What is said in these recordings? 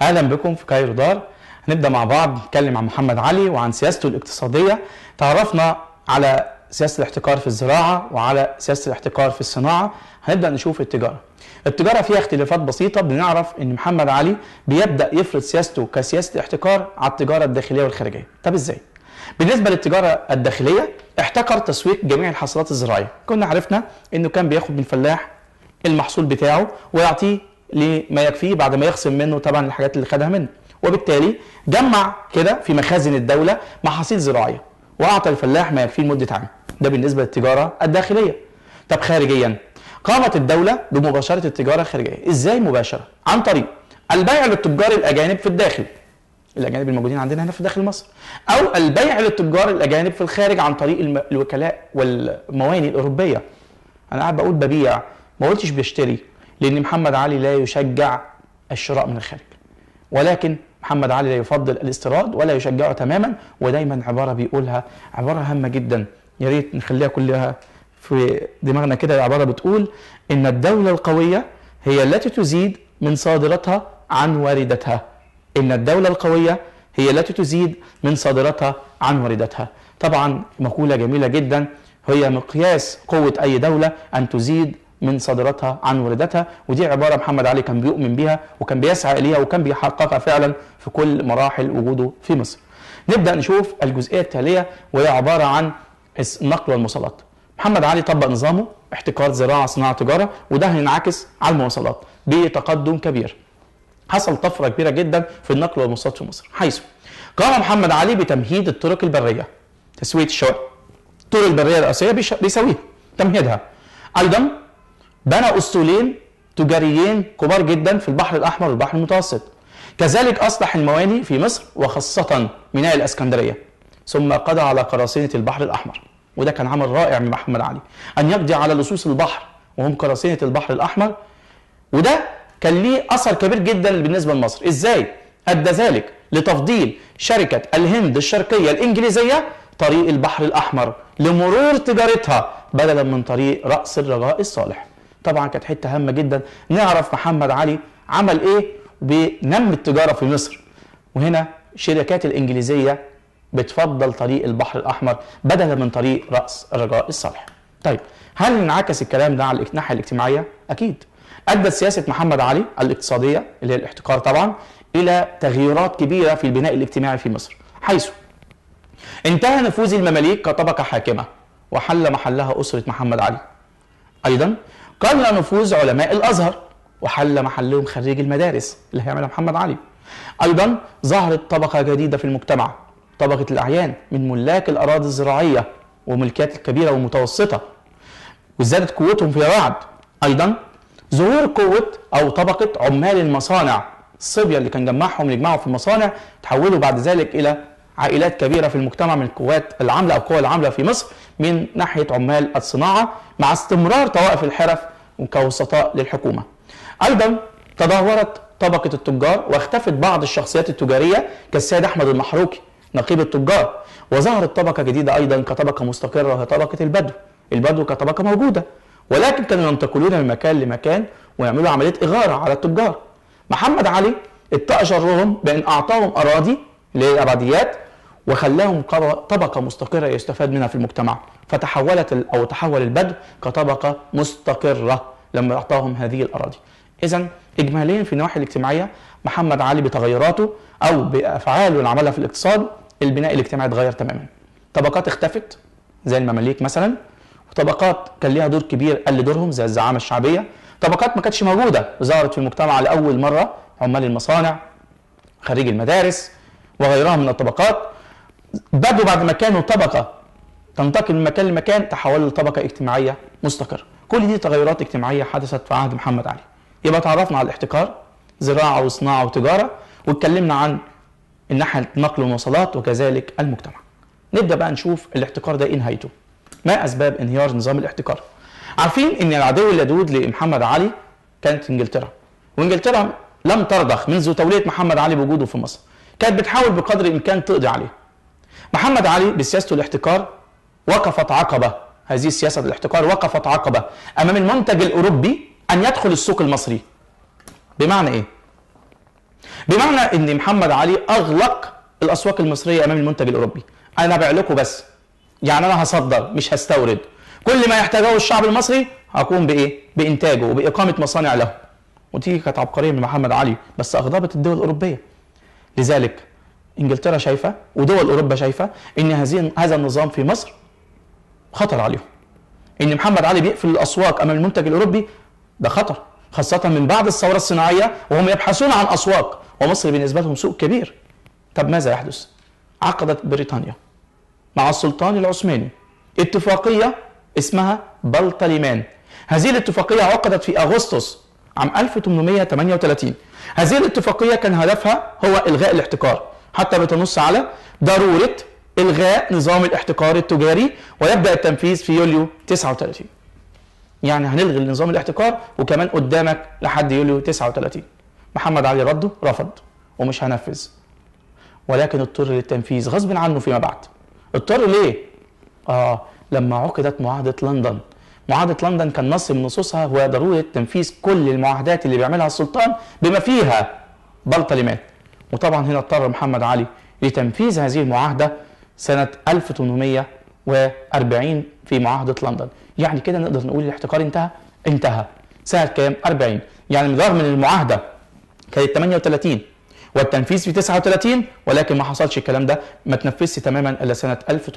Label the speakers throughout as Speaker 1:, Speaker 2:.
Speaker 1: اهلا بكم في كايرو دار هنبدا مع بعض نتكلم عن محمد علي وعن سياسته الاقتصاديه تعرفنا على سياسه الاحتكار في الزراعه وعلى سياسه الاحتكار في الصناعه هنبدا نشوف التجاره التجاره فيها اختلافات بسيطه بنعرف ان محمد علي بيبدا يفرض سياسته كسياسه احتكار على التجاره الداخليه والخارجيه طب ازاي بالنسبه للتجاره الداخليه احتكر تسويق جميع الحاصلات الزراعيه كنا عرفنا انه كان بياخد من الفلاح المحصول بتاعه ويعطيه لما يكفيه بعد ما يخصم منه طبعا الحاجات اللي خدها منه وبالتالي جمع كده في مخازن الدوله محاصيل زراعيه واعطى الفلاح ما يكفيه لمده عام ده بالنسبه للتجاره الداخليه طب خارجيا قامت الدوله بمباشره التجاره الخارجيه ازاي مباشره عن طريق البيع للتجار الاجانب في الداخل الاجانب الموجودين عندنا هنا في داخل مصر او البيع للتجار الاجانب في الخارج عن طريق الم- الوكلاء والمواني الاوروبيه انا قاعد بقول ببيع ما قلتش بشتري لان محمد علي لا يشجع الشراء من الخارج ولكن محمد علي لا يفضل الاستيراد ولا يشجعه تماما ودايما عباره بيقولها عباره هامه جدا يا ريت نخليها كلها في دماغنا كده عباره بتقول ان الدوله القويه هي التي تزيد من صادراتها عن واردتها ان الدوله القويه هي التي تزيد من صادراتها عن واردتها طبعا مقوله جميله جدا هي مقياس قوه اي دوله ان تزيد من صادراتها عن واردتها ودي عباره محمد علي كان بيؤمن بيها وكان بيسعى اليها وكان بيحققها فعلا في كل مراحل وجوده في مصر. نبدا نشوف الجزئيه التاليه وهي عباره عن النقل والمواصلات. محمد علي طبق نظامه احتكار زراعه صناعه تجاره وده هينعكس على المواصلات بتقدم كبير. حصل طفره كبيره جدا في النقل والمواصلات في مصر حيث قام محمد علي بتمهيد الطرق البريه تسويه الشوارع الطرق البريه الرئيسيه بيش- بيسويها تمهيدها ايضا بنى اسطولين تجاريين كبار جدا في البحر الاحمر والبحر المتوسط كذلك اصلح المواني في مصر وخاصه ميناء الاسكندريه ثم قضى على قراصنه البحر الاحمر وده كان عمل رائع من محمد علي ان يقضي على لصوص البحر وهم قراصنه البحر الاحمر وده كان ليه اثر كبير جدا بالنسبه لمصر ازاي ادى ذلك لتفضيل شركه الهند الشرقيه الانجليزيه طريق البحر الاحمر لمرور تجارتها بدلا من طريق راس الرجاء الصالح طبعا كانت حته هامه جدا نعرف محمد علي عمل ايه بنم التجاره في مصر وهنا الشركات الانجليزيه بتفضل طريق البحر الاحمر بدلا من طريق راس الرجاء الصالح طيب هل انعكس الكلام ده على الناحيه الاجتماعيه اكيد ادت سياسه محمد علي الاقتصاديه اللي هي الاحتكار طبعا الى تغييرات كبيره في البناء الاجتماعي في مصر حيث انتهى نفوذ المماليك كطبقه حاكمه وحل محلها اسره محمد علي ايضا قل نفوذ علماء الازهر وحل محلهم خريج المدارس اللي هيعملها محمد علي ايضا ظهرت طبقه جديده في المجتمع طبقه الاعيان من ملاك الاراضي الزراعيه وملكيات الكبيره والمتوسطه وزادت قوتهم في وعد ايضا ظهور قوه او طبقه عمال المصانع الصبيه اللي كان جمعهم يجمعوا في المصانع تحولوا بعد ذلك الى عائلات كبيره في المجتمع من القوات العامله او القوى العامله في مصر من ناحيه عمال الصناعه مع استمرار طوائف الحرف كوسطاء للحكومه. ايضا تدهورت طبقه التجار واختفت بعض الشخصيات التجاريه كالسيد احمد المحروكي نقيب التجار وظهرت طبقه جديده ايضا كطبقه مستقره وهي طبقه البدو. البدو كطبقه موجوده ولكن كانوا ينتقلون من مكان لمكان ويعملوا عمليه اغاره على التجار. محمد علي اتقى شرهم بان اعطاهم اراضي اللي هي الابديات وخلاهم قر- طبقه مستقره يستفاد منها في المجتمع فتحولت ال- او تحول البدو كطبقه مستقره لما اعطاهم هذه الاراضي. اذا اجماليا في النواحي الاجتماعيه محمد علي بتغيراته او بافعاله اللي عملها في الاقتصاد البناء الاجتماعي اتغير تماما. طبقات اختفت زي المماليك مثلا وطبقات كان ليها دور كبير قل دورهم زي الزعامه الشعبيه طبقات ما كانتش موجوده ظهرت في المجتمع لاول مره عمال المصانع خريج المدارس وغيرها من الطبقات بدوا بعد ما كانوا طبقه تنتقل من مكان لمكان تحولوا لطبقه اجتماعيه مستقره كل دي تغيرات اجتماعيه حدثت في عهد محمد علي يبقى تعرفنا على الاحتكار زراعه وصناعه وتجاره واتكلمنا عن الناحيه النقل والمواصلات وكذلك المجتمع نبدا بقى نشوف الاحتكار ده ايه نهايته ما اسباب انهيار نظام الاحتكار عارفين ان العدو اللدود لمحمد علي كانت انجلترا وانجلترا لم ترضخ منذ توليه محمد علي بوجوده في مصر كانت بتحاول بقدر الامكان تقضي عليه محمد علي بسياسته الاحتكار وقفت عقبه هذه السياسه الاحتكار وقفت عقبه امام المنتج الاوروبي ان يدخل السوق المصري بمعنى ايه بمعنى ان محمد علي اغلق الاسواق المصريه امام المنتج الاوروبي انا ببيع لكم بس يعني انا هصدر مش هستورد كل ما يحتاجه الشعب المصري هقوم بايه بانتاجه وباقامه مصانع له ودي كانت عبقريه من محمد علي بس اغضبت الدول الاوروبيه لذلك انجلترا شايفه ودول اوروبا شايفه ان هذه هذا النظام في مصر خطر عليهم ان محمد علي بيقفل الاسواق امام المنتج الاوروبي ده خطر خاصه من بعد الثوره الصناعيه وهم يبحثون عن اسواق ومصر بالنسبه لهم سوق كبير طب ماذا يحدث عقدت بريطانيا مع السلطان العثماني اتفاقيه اسمها بلطليمان هذه الاتفاقيه عقدت في اغسطس عام 1838 هذه الاتفاقيه كان هدفها هو الغاء الاحتكار حتى بتنص على ضروره الغاء نظام الاحتكار التجاري ويبدا التنفيذ في يوليو 39 يعني هنلغي نظام الاحتكار وكمان قدامك لحد يوليو 39 محمد علي رده رفض ومش هنفذ ولكن اضطر للتنفيذ غصب عنه فيما بعد اضطر ليه اه لما عقدت معاهده لندن معاهده لندن كان نص من نصوصها هو ضروره تنفيذ كل المعاهدات اللي بيعملها السلطان بما فيها بلطلمان وطبعا هنا اضطر محمد علي لتنفيذ هذه المعاهده سنه 1840 في معاهده لندن يعني كده نقدر نقول الاحتكار انتهى انتهى سنه كام 40 يعني رغم من المعاهده كانت 38 والتنفيذ في 39 ولكن ما حصلش الكلام ده ما تنفذش تماما الا سنه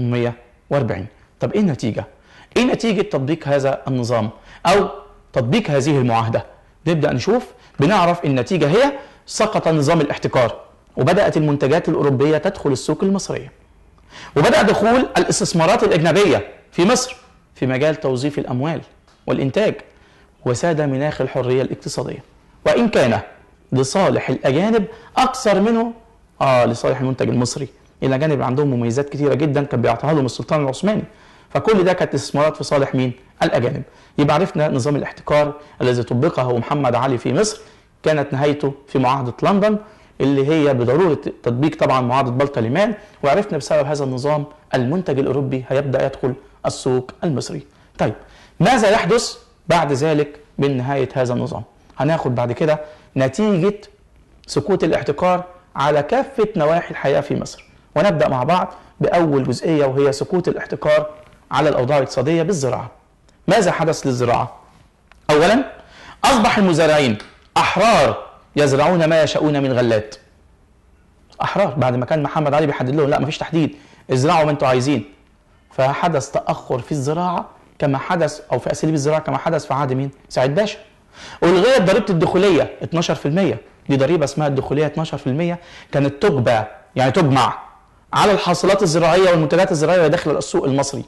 Speaker 1: 1840 طب ايه النتيجه ايه نتيجه تطبيق هذا النظام او تطبيق هذه المعاهده نبدا نشوف بنعرف النتيجه هي سقط نظام الاحتكار وبدات المنتجات الاوروبيه تدخل السوق المصريه وبدا دخول الاستثمارات الاجنبيه في مصر في مجال توظيف الاموال والانتاج وساد مناخ الحريه الاقتصاديه وان كان لصالح الاجانب اكثر منه اه لصالح المنتج المصري الاجانب عندهم مميزات كثيره جدا كان بيعطيها لهم السلطان العثماني فكل ده كانت استثمارات في صالح مين الاجانب يبقى عرفنا نظام الاحتكار الذي طبقه محمد علي في مصر كانت نهايته في معاهده لندن اللي هي بضروره تطبيق طبعا معاهده بلطلمان وعرفنا بسبب هذا النظام المنتج الاوروبي هيبدا يدخل السوق المصري. طيب ماذا يحدث بعد ذلك من نهايه هذا النظام؟ هناخد بعد كده نتيجه سقوط الاحتكار على كافه نواحي الحياه في مصر ونبدا مع بعض باول جزئيه وهي سقوط الاحتكار على الاوضاع الاقتصاديه بالزراعه. ماذا حدث للزراعه؟ اولا اصبح المزارعين احرار يزرعون ما يشاءون من غلات. احرار بعد ما كان محمد علي بيحدد لهم لا مفيش تحديد ازرعوا ما انتم عايزين. فحدث تاخر في الزراعه كما حدث او في اساليب الزراعه كما حدث في عهد مين؟ سعيد باشا. والغيت ضريبه الدخوليه 12% دي ضريبه اسمها الدخوليه 12% كانت تجبى يعني تجمع على الحاصلات الزراعيه والمنتجات الزراعيه اللي داخل السوق المصري.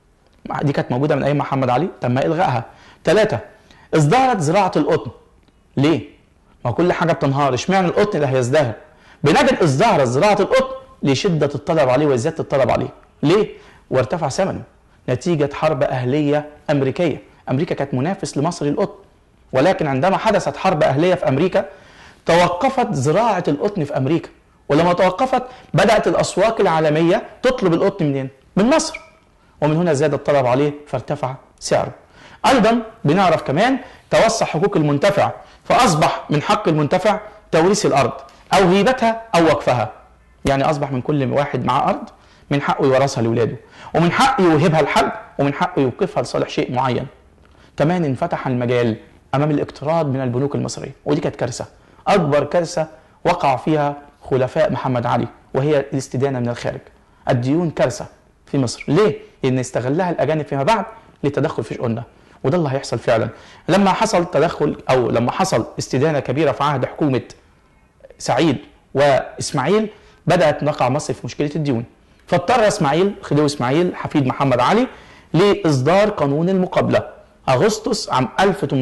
Speaker 1: دي كانت موجوده من ايام محمد علي تم الغائها. ثلاثه ازدهرت زراعه القطن. ليه؟ ما كل حاجه بتنهار اشمعنى القطن اللي هيزدهر؟ بنجد ازدهرت زراعه القطن لشده الطلب عليه وزياده الطلب عليه. ليه؟ وارتفع ثمنه نتيجه حرب اهليه امريكيه. امريكا كانت منافس لمصر للقطن. ولكن عندما حدثت حرب اهليه في امريكا توقفت زراعه القطن في امريكا ولما توقفت بدات الاسواق العالميه تطلب القطن منين؟ من مصر ومن هنا زاد الطلب عليه فارتفع سعره. ايضا بنعرف كمان توسع حقوق المنتفع فاصبح من حق المنتفع توريث الارض او هيبتها او وقفها. يعني اصبح من كل واحد معاه ارض من حقه يورثها لاولاده ومن حقه يوهبها لحد ومن حقه يوقفها لصالح شيء معين. كمان انفتح المجال امام الاقتراض من البنوك المصريه ودي كانت كارثه اكبر كارثه وقع فيها خلفاء محمد علي وهي الاستدانه من الخارج الديون كارثه في مصر ليه لان استغلها الاجانب فيما بعد للتدخل في شؤوننا وده اللي هيحصل فعلا لما حصل تدخل او لما حصل استدانه كبيره في عهد حكومه سعيد واسماعيل بدات نقع مصر في مشكله الديون فاضطر اسماعيل خديوي اسماعيل حفيد محمد علي لاصدار قانون المقابله أغسطس عام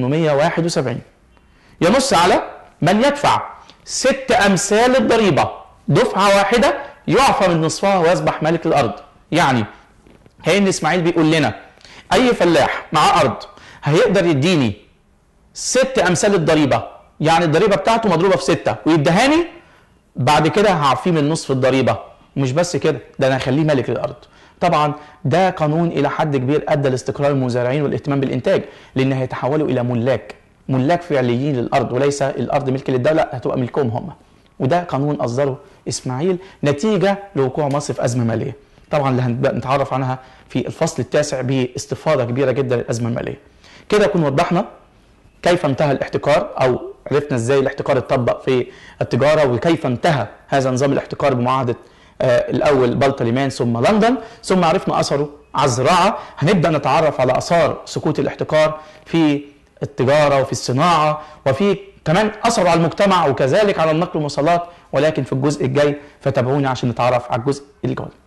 Speaker 1: 1871 ينص على من يدفع ست أمثال الضريبة دفعة واحدة يعفى من نصفها ويصبح مالك الأرض يعني هين إسماعيل بيقول لنا أي فلاح معاه أرض هيقدر يديني ست أمثال الضريبة يعني الضريبة بتاعته مضروبة في ستة ويدهاني بعد كده هعفيه من نصف الضريبة ومش بس كده ده أنا هخليه مالك للأرض طبعا ده قانون الى حد كبير ادى لاستقرار المزارعين والاهتمام بالانتاج لان هيتحولوا الى ملاك ملاك فعليين للارض وليس الارض ملك للدوله هتبقى ملكهم هم وده قانون اصدره اسماعيل نتيجه لوقوع مصر في ازمه ماليه طبعا اللي هنبدا نتعرف عنها في الفصل التاسع باستفاضه كبيره جدا للازمه الماليه كده نكون وضحنا كيف انتهى الاحتكار او عرفنا ازاي الاحتكار اتطبق في التجاره وكيف انتهى هذا نظام الاحتكار بمعاهده آه الاول بلطة ليمان ثم لندن ثم عرفنا اثره على الزراعه هنبدا نتعرف على اثار سقوط الاحتكار في التجاره وفي الصناعه وفي كمان اثره على المجتمع وكذلك على النقل والمواصلات ولكن في الجزء الجاي فتابعوني عشان نتعرف على الجزء الجاي